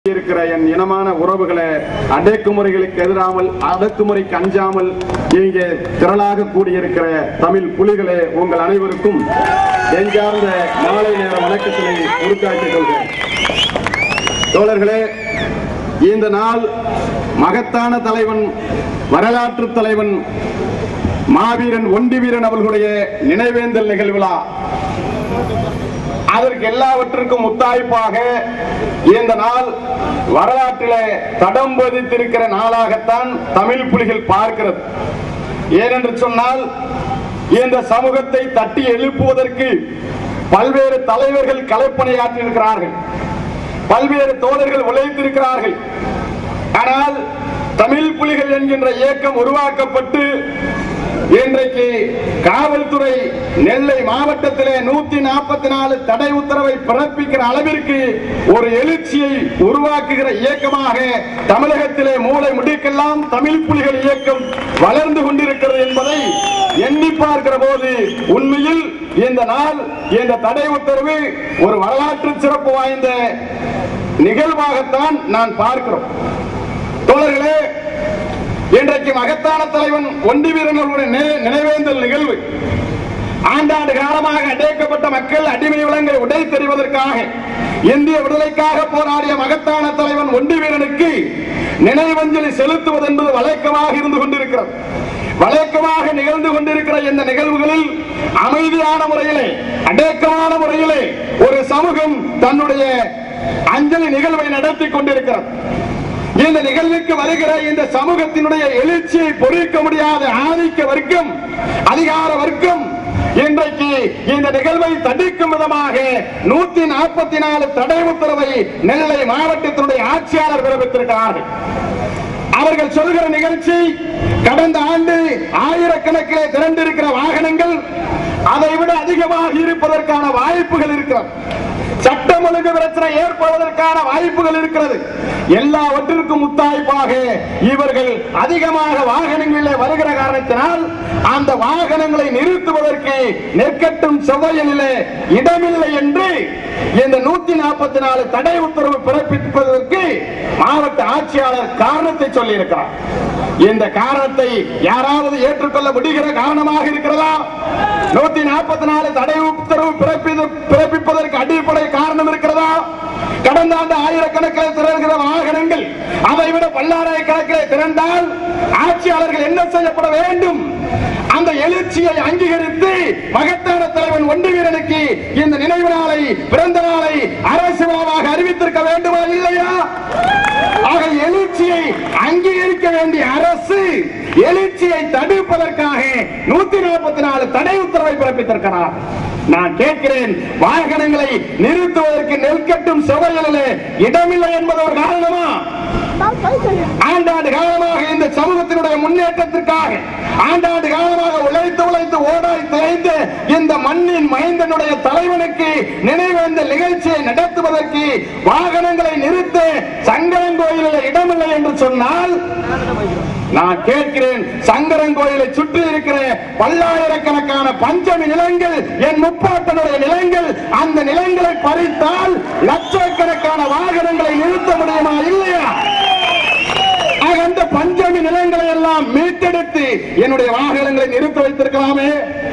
இருக்கிற என் இனமான உறவுகளை அடக்குமுறைகளுக்கு எதிராமல் அடக்குமுறைக்கு அஞ்சாமல் இங்கே திரளாக கூடியிருக்கிற தமிழ் புலிகளே உங்கள் அனைவருக்கும் நெஞ்சார்ந்த மாலை நேர வணக்கத்தினை உருக்காக்கிக் கொள்கிறேன் தோழர்களே இந்த நாள் மகத்தான தலைவன் வரலாற்று தலைவன் மாவீரன் ஒண்டி வீரன் அவர்களுடைய நினைவேந்தல் நிகழ்விழா அதற்கு எல்லாவற்றுக்கும் முத்தாய்ப்பாக இந்த நாள் வரலாற்றிலே தடம் பதித்திருக்கிற நாளாகத்தான் தமிழ் புலிகள் பார்க்கிறது ஏனென்று சொன்னால் இந்த சமூகத்தை தட்டி எழுப்புவதற்கு பல்வேறு தலைவர்கள் கலைப்பணியாற்றியிருக்கிறார்கள் பல்வேறு தோழர்கள் உழைத்திருக்கிறார்கள் ஆனால் தமிழ் புலிகள் என்கின்ற இயக்கம் உருவாக்கப்பட்டு இன்றைக்கு காவல்துறை நெல்லை மாவட்டத்திலே நூத்தி நாற்பத்தி நாலு தடை உத்தரவை பிறப்பிக்கிற அளவிற்கு ஒரு எழுச்சியை உருவாக்குகிற இயக்கமாக தமிழகத்திலே மூளை முடிக்கெல்லாம் தமிழ் புலிகள் இயக்கம் வளர்ந்து கொண்டிருக்கிறது என்பதை எண்ணி பார்க்கிற போது உண்மையில் இந்த நாள் இந்த தடை உத்தரவு ஒரு வரலாற்று சிறப்பு வாய்ந்த நிகழ்வாகத்தான் நான் பார்க்கிறோம் தோழர்களே இன்றைக்கு மகத்தான தலைவன் ஒண்டி வீரர்களுடைய நினை- நினைவேந்தல் நிகழ்வு ஆண்டாண்டு காலமாக அடைக்கப்பட்ட மக்கள் அடிமை விலங்கை உடை தெரிவதற்காக இந்திய விடுதலைக்காக போராடிய மகத்தான தலைவன் ஒண்டி வீரனுக்கு நினைவஞ்சலி செலுத்துவது என்பது வழக்கமாக இருந்து கொண்டிருக்கிறது வழக்கமாக நிகழ்ந்து கொண்டிருக்கிற இந்த நிகழ்வுகளில் அமைதியான முறையிலே அடக்கமான முறையிலே ஒரு சமூகம் தன்னுடைய அஞ்சலி நிகழ்வை நடத்தி கொண்டிருக்கிறது இந்த நிகழ்வுக்கு வருகிற இந்த சமூகத்தினுடைய எழுச்சியை பொறிக்க முடியாத ஆதிக்க வர்க்கம் அதிகார வர்க்கம் இன்றைக்கு இந்த நிகழ்வை தடுக்கும் விதமாக நூத்தி நாற்பத்தி நாலு தடை உத்தரவை நெல்லை மாவட்டத்தினுடைய ஆட்சியாளர் பிறப்பித்திருக்கிறார்கள் அவர்கள் சொல்கிற நிகழ்ச்சி கடந்த ஆண்டு ஆயிரக்கணக்கிலே திரண்டிருக்கிற வாகனங்கள் அதை விட அதிகமாக இருப்பதற்கான வாய்ப்புகள் இருக்கிறது சட்டம் ஒழுங்கு பிரச்சனை ஏற்படுவதற்கான வாய்ப்புகள் இருக்கிறது எல்லாவற்றிற்கும் முத்தாய்ப்பாக இவர்கள் அதிகமாக வாகனங்களிலே வருகிற காரணத்தினால் அந்த வாகனங்களை நிறுத்துவதற்கு நெற்கட்டும் செவ்வையிலே இடமில்லை என்று இந்த நூத்தி நாற்பத்தி நாலு தடை உத்தரவு பிறப்பிப்பதற்கு மாவட்ட ஆட்சியாளர் காரணத்தை சொல்லி இருக்கிறார் இந்த காரணத்தை யாராவது ஏற்றுக்கொள்ள முடிகிற காரணமாக இருக்கிறதா நூத்தி நாற்பத்தி நாலு தடை உத்தரவு பிறப்பிது பிறப்பிப்பதற்கு அடிப்படை காரணம் இருக்கிறதா கடந்த ஆண்டு ஆயிரக்கணக்கில் திரள்கிற வாகனங்கள் அதை விட பல்லாயிரக்கணக்கில் திரண்டால் ஆட்சியாளர்கள் என்ன செய்யப்பட வேண்டும் அந்த எழுச்சியை அங்கீகரித்து மகத்தான தலைவன் ஒன்று வீரனுக்கு இந்த நினைவு நாளை பிறந்த நாளை அரசு விழாவாக அறிவித்திருக்க வேண்டுமா இல்லையா ஆக எழுச்சியை அங்கீகரிக்க வேண்டிய அரசு எழுச்சியை தடுப்பதற்காக நூத்தி நாற்பத்தி நாலு தடை உத்தரவை பிறப்பித்திருக்கிறார் நான் கேட்கிறேன் வாகனங்களை நிறுத்துவதற்கு நெல்கட்டும் செவையிலே இடமில்லை என்பது ஒரு காரணமா ஆண்டாண்டு காலமாக இந்த சமூகத்தினுடைய முன்னேற்றத்திற்காக ஆண்டாண்டு காலமாக உழைத்து உழைத்து ஓடாய் திரைந்து இந்த மண்ணின் மைந்தனுடைய தலைவனுக்கு நினைவேந்த நிகழ்ச்சியை நடத்துவதற்கு வாகனங்களை நிறுத்த சங்கரங்கோயிலில் இடமில்லை என்று சொன்னால் நான் கேட்கிறேன் சங்கரங்கோயிலை சுற்றி இருக்கிற பல்லாயிரக்கணக்கான பஞ்சமி நிலங்கள் என் முப்பாட்டனுடைய நிலங்கள் அந்த நிலங்களை பறித்தால் லட்சக்கணக்கான வாகனங்களை நிறுத்த முடியுமா இல்லையா ஆக அந்த பஞ்சமி நிலங்களை எல்லாம் மீட்டெடுத்து என்னுடைய வாகனங்களை நிறுத்த வைத்திருக்கலாமே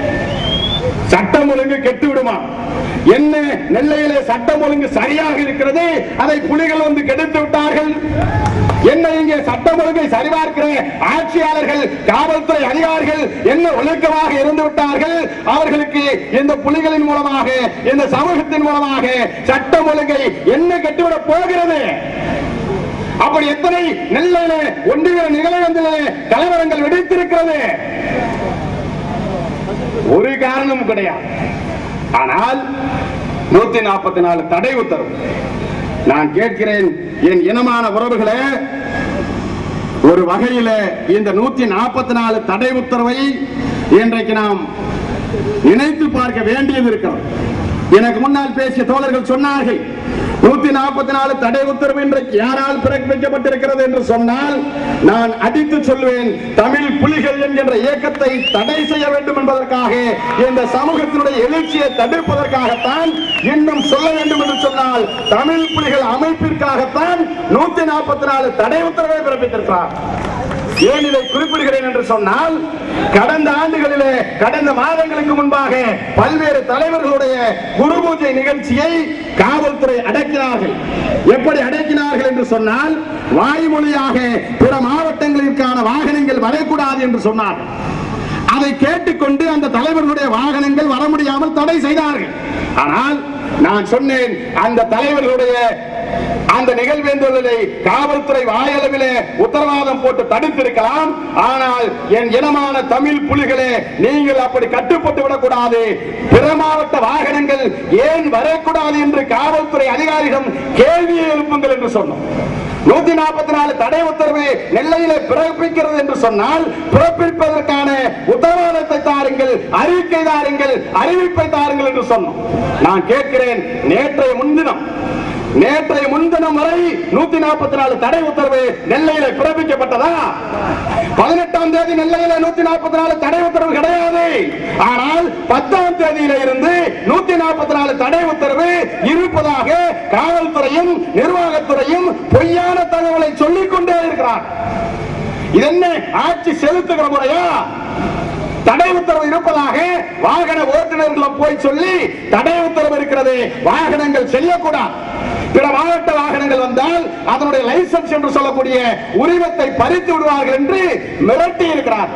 சட்டம் ஒழுங்கு கெட்டு விடுமா என்ன நெல்லையிலே சட்டம் ஒழுங்கு சரியாக இருக்கிறது அதை புலிகள் வந்து கெடுத்து விட்டார்கள் என்ன இங்கே சட்டம் ஒழுங்கை சரிபார்க்கிற ஆட்சியாளர்கள் காவல்துறை அதிகாரிகள் என்ன ஒழுக்கமாக இருந்து விட்டார்கள் அவர்களுக்கு இந்த புலிகளின் மூலமாக இந்த சமூகத்தின் மூலமாக சட்டம் ஒழுங்கை என்ன கெட்டுவிட போகிறது அப்படி எத்தனை நெல்லையில ஒன்றிய நிகழ்வந்திலே கலவரங்கள் வெடித்திருக்கிறது ஒரு காரணம் கிடையாது ஆனால் நூத்தி நாற்பத்தி நாலு தடை உத்தரவு நான் கேட்கிறேன் என் இனமான உறவுகளே ஒரு வகையில இந்த நூத்தி நாற்பத்தி நாலு தடை உத்தரவை இன்றைக்கு நாம் நினைத்து பார்க்க வேண்டியது இருக்கிறது எனக்கு முன்னால் பேசிய தோழர்கள் சொன்னார்கள் நூத்தி நாற்பத்தி நாலு தடை உத்தரவு இன்றைக்கு யாரால் பிறப்பிக்கப்பட்டிருக்கிறது என்று சொன்னால் நான் அடித்து சொல்வேன் தமிழ் புலிகள் என்கின்ற இயக்கத்தை தடை செய்ய வேண்டும் என்பதற்காக இந்த சமூகத்தினுடைய எழுச்சியை தடுப்பதற்காகத்தான் இன்னும் சொல்ல வேண்டும் என்று சொன்னால் தமிழ் புலிகள் அமைப்பிற்காகத்தான் நூத்தி நாற்பத்தி நாலு தடை உத்தரவை பிறப்பித்திருக்கிறார் ஏன் இதை குறிப்பிடுகிறேன் என்று சொன்னால் கடந்த ஆண்டுகளிலே கடந்த மாதங்களுக்கு முன்பாக பல்வேறு தலைவர்களுடைய குரு பூஜை நிகழ்ச்சியை காவல்துறை அடக்கினார்கள் எப்படி அடக்கினார்கள் என்று சொன்னால் வாய்மொழியாக பிற மாவட்டங்களிற்கான வாகனங்கள் வரக்கூடாது என்று சொன்னார்கள் அதை கேட்டுக்கொண்டு அந்த தலைவர்களுடைய வாகனங்கள் வர முடியாமல் தடை செய்தார்கள் ஆனால் நான் சொன்னேன் அந்த தலைவர்களுடைய அந்த நிகழ்வேந்துள்ளதை காவல்துறை வாயளவிலே உத்தரவாதம் போட்டு தடுத்திருக்கலாம் ஆனால் என் இனமான தமிழ் புலிகளே நீங்கள் அப்படி கட்டுப்பட்டு விடக்கூடாது பிற மாவட்ட வாகனங்கள் ஏன் வரக்கூடாது என்று காவல்துறை அதிகாரிடம் கேள்வியை எழுப்புங்கள் என்று சொன்னோம் நூத்தி நாற்பத்தி நாலு தடை உத்தரவு நெல்லையில பிறப்பிக்கிறது என்று சொன்னால் பிறப்பிப்பதற்கான உத்தரவாதத்தை தாருங்கள் அறிவிக்கை தாருங்கள் அறிவிப்பை தாருங்கள் என்று சொன்னோம் நான் கேட்கிறேன் நேற்றைய முன்தினம் நேற்றைய முன்தினம் வரை நூத்தி நாற்பத்தி நாலு தடை உத்தரவு நெல்லையில பிறப்பிக்கப்பட்டதா பதினெட்டாம் தேதி நெல்லையில நூத்தி நாற்பத்தி நாலு தடை உத்தரவு கிடையாது ஆனால் பத்தாம் தேதியில இருந்து நூத்தி நாற்பத்தி நாலு தடை உத்தரவு இருப்பதாக காவல்துறையும் நிர்வாகத்துறையும் பொய்யான தகவலை சொல்லிக் கொண்டே இருக்கிறார் இது என்ன ஆட்சி செலுத்துகிற முறையா தடை உத்தரவு இருப்பதாக வாகன ஓட்டுநர்களும் போய் சொல்லி தடை உத்தரவு இருக்கிறது வாகனங்கள் செல்லக்கூடாது பிற மாவட்ட வாகனங்கள் வந்தால் அதனுடைய லைசன்ஸ் என்று சொல்லக்கூடிய உரிமத்தை பறித்து விடுவார்கள் என்று மிரட்டி இருக்கிறார்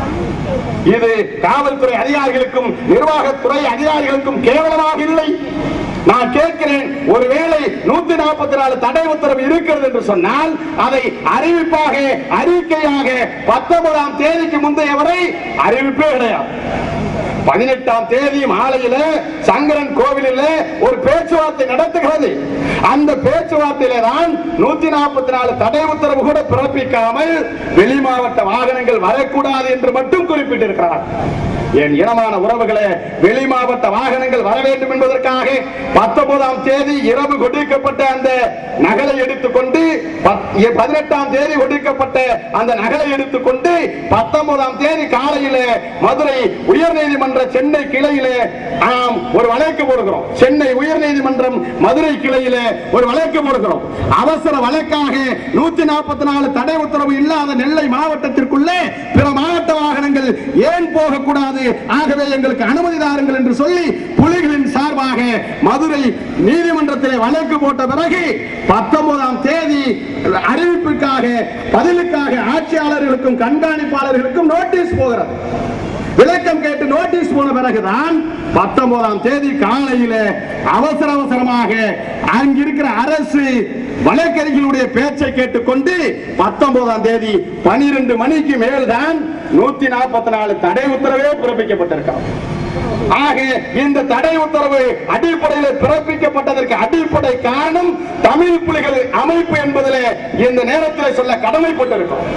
இது காவல்துறை அதிகாரிகளுக்கும் நிர்வாகத்துறை அதிகாரிகளுக்கும் கேவலமாக இல்லை நான் கேட்கிறேன் ஒருவேளை நூத்தி நாற்பத்தி நாலு தடை உத்தரவு இருக்கிறது என்று சொன்னால் அதை அறிவிப்பாக அறிக்கையாக பத்தொன்பதாம் தேதிக்கு முந்தைய வரை அறிவிப்பே கிடையாது பதினெட்டாம் தேதி மாலையில சங்கரன் கோவிலில் ஒரு பேச்சுவார்த்தை நடத்துகிறது அந்த பேச்சுவார்த்தையில தான் நூத்தி நாற்பத்தி நாலு தடை உத்தரவு கூட பிறப்பிக்காமல் வெளி மாவட்ட வாகனங்கள் வரக்கூடாது என்று மட்டும் குறிப்பிட்டிருக்கிறார் என் இனமான உறவுகளே வெளி மாவட்ட வாகனங்கள் வர வேண்டும் என்பதற்காக பத்தொன்பதாம் தேதி இரவு கொடுக்கப்பட்ட அந்த நகலை எடுத்துக்கொண்டு பத்- பதினெட்டாம் தேதி ஒடுக்கப்பட்ட அந்த நகலை எடுத்துக்கொண்டு பத்தொன்பதாம் தேதி காலையில மதுரை உயர்நீதிமன்ற சென்னை கிளையிலே ஆம் ஒரு வழக்கு போடுகிறோம் சென்னை உயர்நீதிமன்றம் மதுரை கிளையிலே ஒரு வழக்கு போடுகிறோம் அவசர வழக்காக நூத்தி நாற்பத்தி நாலு தடை உத்தரவு இல்லாத நெல்லை மாவட்டத்திற்குள்ளே பிற மாவட்ட வாகனங்கள் ஏன் போகக்கூடாது ஆகவே எங்களுக்கு அனுமதி தாருங்கள் என்று சொல்லி புலிகளின் சார்பாக மதுரை நீதிமன்றத்திலே வழக்கு போட்ட பிறகு பத்தொன்பதாம் தேதி அறிவிப்புக்காக பதிலுக்காக ஆட்சியாளர்களுக்கும் கண்காணிப்பாளர்களுக்கும் நோட்டீஸ் போகிறது விளக்கம் கேட்டு நோட்டீஸ் போன பிறகுதான் பத்தொன்பதாம் தேதி காலையில அவசர அவசரமாக அங்கிருக்கிற அரசு வழக்கறிஞர்களுடைய பேச்சை கேட்டுக்கொண்டு பத்தொன்பதாம் தேதி பனிரெண்டு மணிக்கு மேல்தான் நூத்தி நாற்பத்தி நாலு தடை உத்தரவே பிறப்பிக்கப்பட்டிருக்காங்க ஆக இந்த தடை உத்தரவு அடிப்படையில் பிறப்பிக்கப்பட்டதற்கு அடிப்படை காரணம் தமிழ் புலிகள் அமைப்பு என்பதிலே இந்த நேரத்தில் சொல்ல கடமைப்பட்டிருக்கிறோம்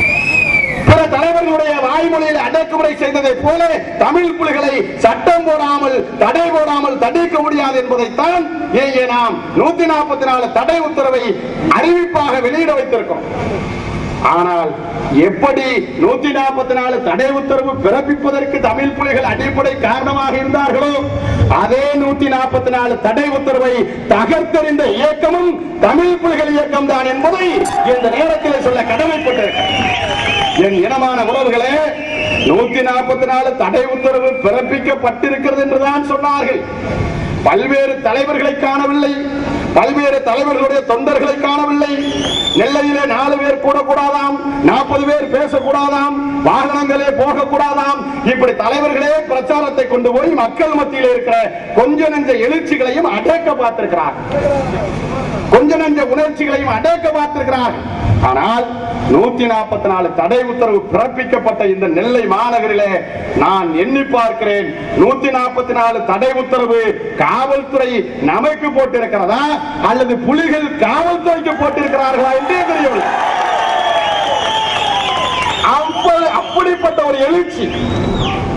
பிற தலைவர்களுடைய வாய்மொழியில் அடக்குமுறை செய்ததை போல தமிழ் புலிகளை சட்டம் போடாமல் தடை போடாமல் தடுக்க முடியாது என்பதைத்தான் இங்கே நாம் நூத்தி நாற்பத்தி நாலு தடை உத்தரவை அறிவிப்பாக வெளியிட வைத்திருக்கிறோம் ஆனால் எப்படி நூத்தி நாற்பத்தி நாலு தடை உத்தரவு பிறப்பிப்பதற்கு தமிழ் புலிகள் அடிப்படை காரணமாக இருந்தார்களோ அதே நூத்தி நாற்பத்தி நாலு தடை உத்தரவை தகர்த்தெறிந்த இயக்கமும் தமிழ் புலிகள் இயக்கம் தான் என்பதை இந்த நேரத்தில் சொல்ல கடமைப்பட்டிருக்கிறேன் என் இனமான உறவுகளே நூத்தி நாற்பத்தி நாலு தடை உத்தரவு பிறப்பிக்கப்பட்டிருக்கிறது என்றுதான் சொன்னார்கள் பல்வேறு தலைவர்களை காணவில்லை பல்வேறு தலைவர்களுடைய தொண்டர்களை காணவில்லை நெல்லையிலே நாலு பேர் கூடக்கூடாதாம் நாற்பது பேர் பேசக்கூடாதாம் வாகனங்களே போகக்கூடாதாம் இப்படி தலைவர்களே பிரச்சாரத்தை கொண்டு போய் மக்கள் மத்தியில் இருக்கிற கொஞ்ச நெஞ்ச எழுச்சிகளையும் அடக்க பார்த்திருக்கிறார் கொஞ்ச நெஞ்ச உணர்ச்சிகளையும் அடக்க பார்த்திருக்கிறார் ஆனால் நூத்தி நாற்பத்தி நாலு தடை உத்தரவு பிறப்பிக்கப்பட்ட இந்த நெல்லை மாநகரிலே நான் எண்ணி பார்க்கிறேன் நூத்தி நாற்பத்தி நாலு தடை உத்தரவு காவல்துறை நமக்கு போட்டிருக்கிறதா அல்லது புலிகள் காவல்துறைக்கு போட்டிருக்கிறார்களா என்றே தெரியவில்லை அப்ப- அப்படிப்பட்ட ஒரு எழுச்சி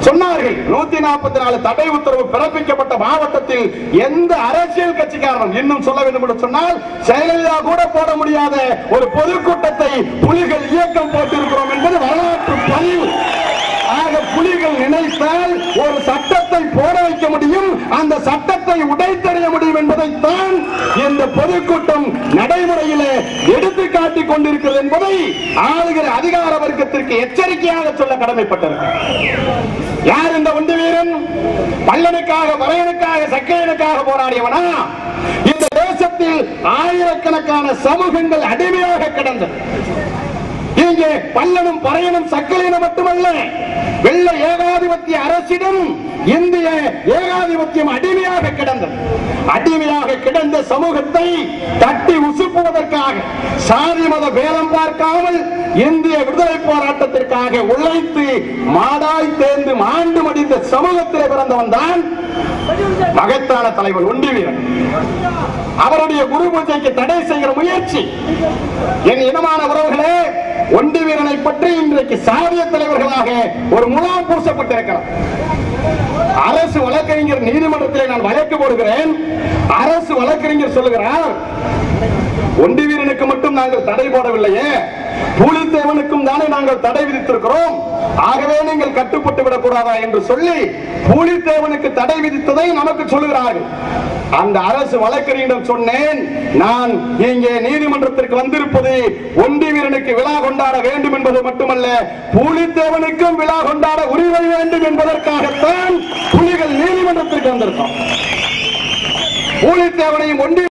சொன்னார்கள் நூத்தி நாற்பத்தி நாலு தடை உத்தரவு பிறப்பிக்கப்பட்ட மாவட்டத்தில் எந்த அரசியல் கட்சிக்காரனும் இன்னும் சொல்ல வேண்டும் என்று சொன்னால் செயலலிதா கூட போட முடியாத ஒரு பொதுக்கூட்டத்தை புலிகள் இயக்கம் போட்டிருக்கிறோம் என்பது வரலாற்று பதிவு ஆக புலிகள் நினைத்தால் ஒரு சட்டத்தை போட வைக்க முடியும் அந்த சட்டத்தை உடைத்தறிய முடியும் என்பதைத்தான் இந்த பொதுக்கூட்டம் நடைமுறையிலே எடுத்து காட்டிக் கொண்டிருக்கிறது என்பதை ஆளுகிற அதிகார வர்க்கத்திற்கு எச்சரிக்கையாக சொல்ல கடமைப்பட்டிருக்கிறது யார் இந்த ஒன்று வீரன் பல்லனுக்காக வரையனுக்காக சக்கையனுக்காக போராடியவனா இந்த தேசத்தில் ஆயிரக்கணக்கான சமூகங்கள் அடிமையாக கிடந்தது இங்கே பல்லனும் பறையனும் சக்கலினும் மட்டுமல்ல வெள்ள ஏகாதிபத்திய அரசிடம் இந்திய ஏகாதிபத்தியம் அடிமையாக கிடந்தது அடிமையாக கிடந்த சமூகத்தை தட்டி உசுப்புவதற்காக சாதி மத பேதம் பார்க்காமல் இந்திய விடுதலை போராட்டத்திற்காக உழைத்து மாடாய் தேர்ந்து மாண்டு மடிந்த சமூகத்திலே பிறந்தவன் தான் மகத்தான தலைவன் ஒண்டி வீரன் அவருடைய குரு பூஜைக்கு தடை செய்கிற முயற்சி என் இனமான உறவுகளே ஒண்டி வீரனை பற்றி இன்றைக்கு சாதிய தலைவர்களாக ஒரு முலாம் பூசப்பட்டிருக்கிறார் அரசு வழக்கறிஞர் நீதிமன்றத்தில் நான் வழக்கு போடுகிறேன் அரசு வழக்கறிஞர் சொல்லுகிறார் ஒண்டி வீரனுக்கு மட்டும் நாங்கள் தடை போடவில்லையே பூலித்தேவனுக்கும் தானே நாங்கள் தடை விதித்திருக்கிறோம் ஆகவே நீங்கள் கட்டுப்பட்டு விடக்கூடாதா என்று சொல்லி பூலித்தேவனுக்கு தடை விதித்ததை நமக்கு சொல்லுகிறார்கள் அந்த அரசு வழக்கறிஞரிடம் சொன்னேன் நான் இங்கே நீதிமன்றத்திற்கு வந்திருப்பது ஒண்டி வீரனுக்கு விழா கொண்டாட வேண்டும் என்பது மட்டுமல்ல பூலித்தேவனுக்கும் விழா கொண்டாட உரிமை வேண்டும் என்பதற்காகத்தான் புலிகள் நீதிமன்றத்திற்கு வந்திருக்கோம் பூலித்தேவனையும் ஒண்டி